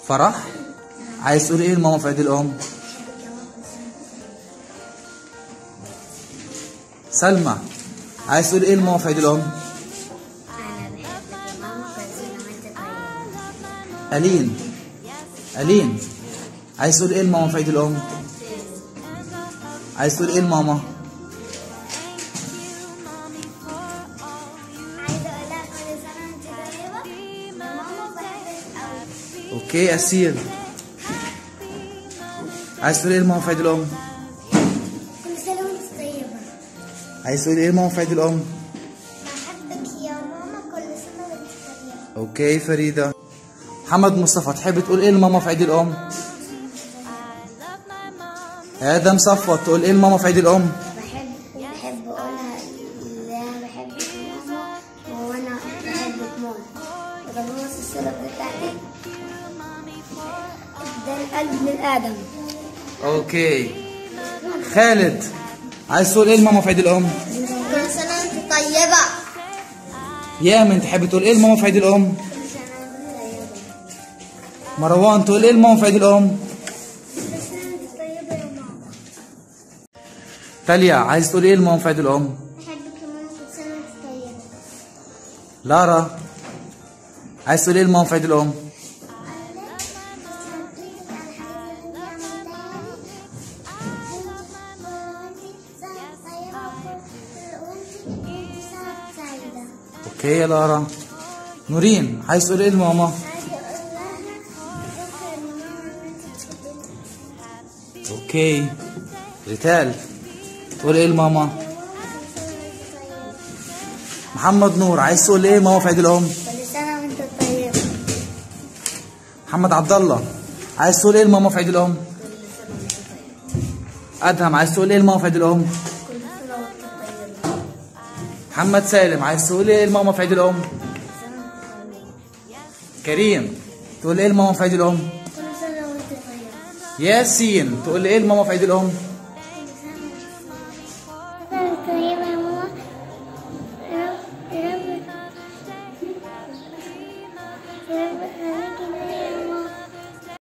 فرح عايز تقول ايه لماما في عيد الام سلمى عايز تقول ايه لماما في عيد الام أنا بحبك يا ماما كل سنة وأنت طيبة ألين ألين عايز تقول ايه لماما في عيد الام عايز تقول ايه لماما عايزة أقول لها كل سنة وأنت طيبة يا ماما بحبك أوي اوكي أسير عايز تقول ايه لماما في عيد الام كل سنة وأنت طيبة عايز تقول ايه لماما في عيد الام بحبك يا ماما كل سنة وأنت طيبة اوكي فريدة محمد مصطفى تحب تقول ايه لماما في عيد الام ادم صفوت تقول ايه لماما في عيد الام بحب بحب أقولها لا بحبك يا ماما وأنا بحبك موت وببص الصورة بتاعتك ده القلب من آدم اوكي خالد عايز تقول ايه لماما في عيد الام كل سنة وأنت طيبة يامن تحب تقول ايه لماما في عيد الام كل سنة وأنت طيبة مروان تقول ايه لماما في عيد الام كل سنة وأنت طيبة يا ماما تاليا عايز تقول ايه لماما في عيد الام بحبك يا ماما كل سنة وأنت طيبة لارا عايز تقول ايه لماما في عيد الام اوكي يا لارا نورين عايز تقول ايه لماما اوكي ريتال تقول ايه لماما محمد نور عايز تقول ايه لماما في عيد الام كل سنة وانت طيب محمد عبد الله عايز تقول ايه لماما في عيد الام ادهم عايز تقول ايه لماما في عيد الام كل سنة وانت طيب محمد سالم عايز تقول ايه لماما في عيد الام كريم تقول ايه لماما في عيد الام كل سنة وانت طيب ياسين تقول ايه لماما في عيد الام